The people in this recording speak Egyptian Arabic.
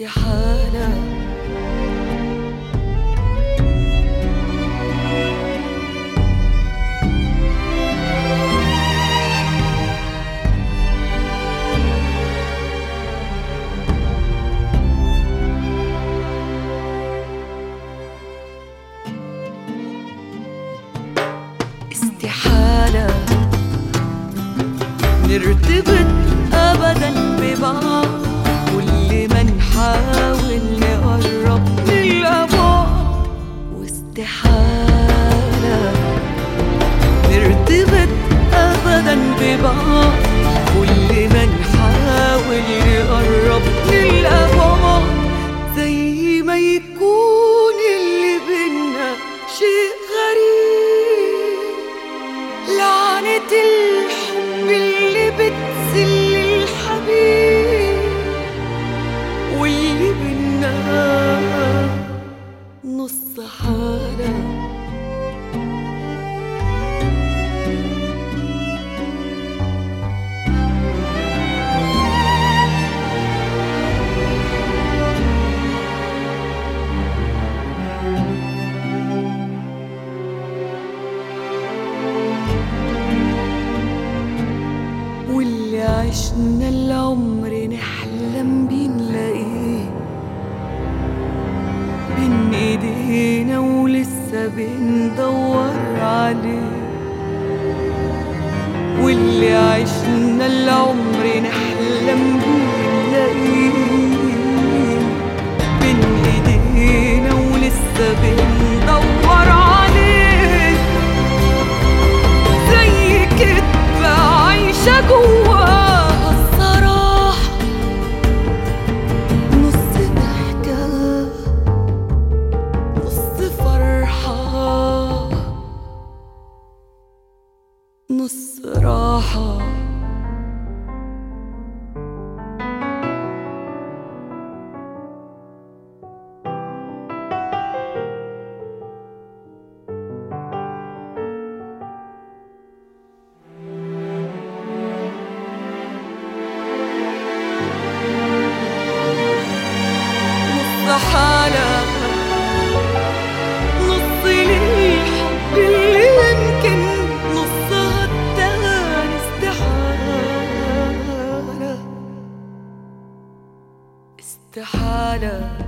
استحالة استحالة نرتبط أبدا ببعض كل ما نحاول نقرب نلقى بعض واستحالة نرتبط أبدا ببعض كل ما نحاول نقرب نلقى بعض زي ما يكون اللي بينا شيء غريب لعنة الحب اللي بتذل الحبيب واللي بينا نص حالة واللي عشنا العمر نحلم بيه نلاقيه بين ايدينا ولسه بندور عليه واللي عشنا العمر نحلم بيه نلاقيه بين ايدينا ولسه بندور عليه زي كدبة عايشة جواها الصراحة نص ضحكة نص فرحة نص راحة نص حالة نص للحب اللي يمكن نصها التاني استحالة استحالة